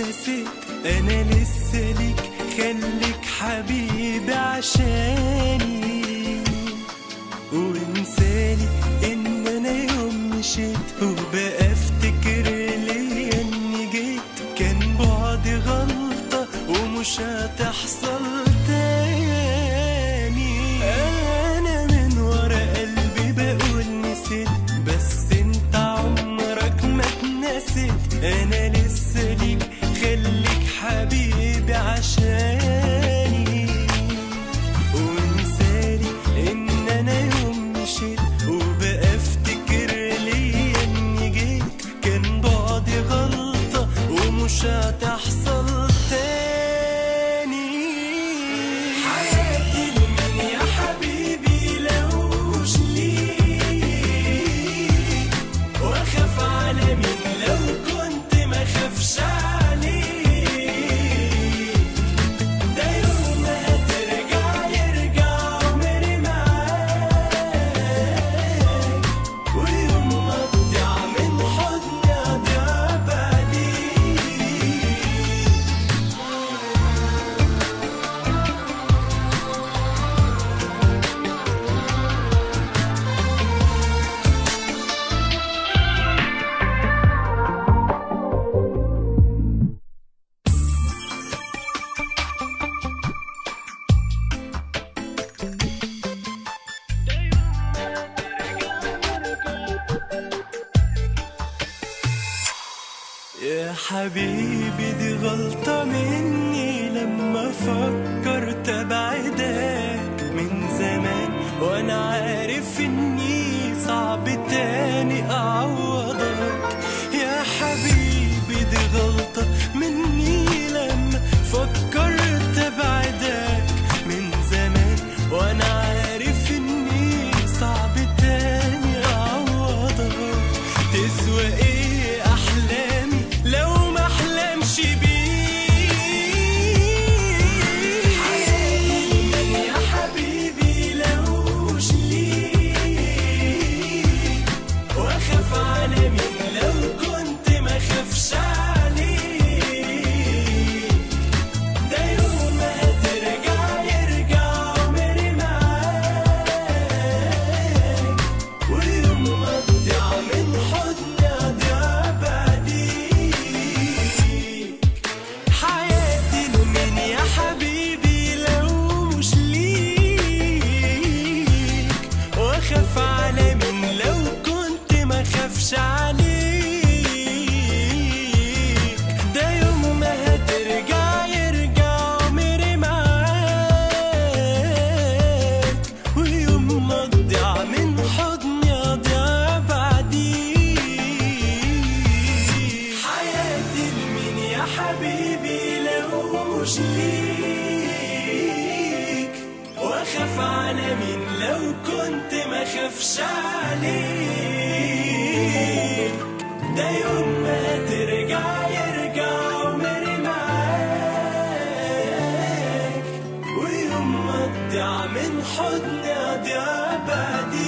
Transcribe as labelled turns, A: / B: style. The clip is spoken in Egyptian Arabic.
A: نسيت انا لسه ليك خليك حبيبي عشاني وانسالي ان انا يوم مشيت وبقى افتكر ليا اني جيت كان بعدي غلطة ومش هتحصل تاني انا من ورا قلبي بقول نسيت بس انت عمرك ما اتنسيت انا لسه ليك خليك حبيبي عشاني وانسالي ان انا يوم مشيت وبقى افتكر ليا اني جيت كان بعدي غلطة ومش هتحصل تاني حياتي لمن يا حبيبي لو مش ليك واخاف على مين لو كنت ما خافش عليك ده يوم ما هترجع يرجع عمري معاك ويوم ما تضيع من حضني اضيع بعديك يا حبيبي دي غلطة مني لما فكرت ابعدك من زمان وانا عارف اني صعب تاني اعوضك يا حبيبي دي غلطة مني لما فكرت ابعدك من زمان وانا عارف اني صعب تاني اعوضك تسوى ايه احلامي لو ما احلمش بيك حياتي يا حبيبي لو مش ليك واخاف على مين لو كنت ما خافش عليك ده يوم ما هترجع يرجع عمري معاك ويوم ما تضيع من حضني اضيع بعديك حياتي لمين يا حبيبي لو مش ليك واخاف على مين لو كنت ما خافش عليك ده يوم ما هترجع يرجع عمري معاك ويوم ما تضيع من حضني اضيع بعديك حياتي لمين يا حبيبي لو مش ليك واخاف على مين لو كنت ما خافش عليك ده يوم ما ترجع يرجع عمري معاك ويوم ما تضيع من حضني اضيع بعديك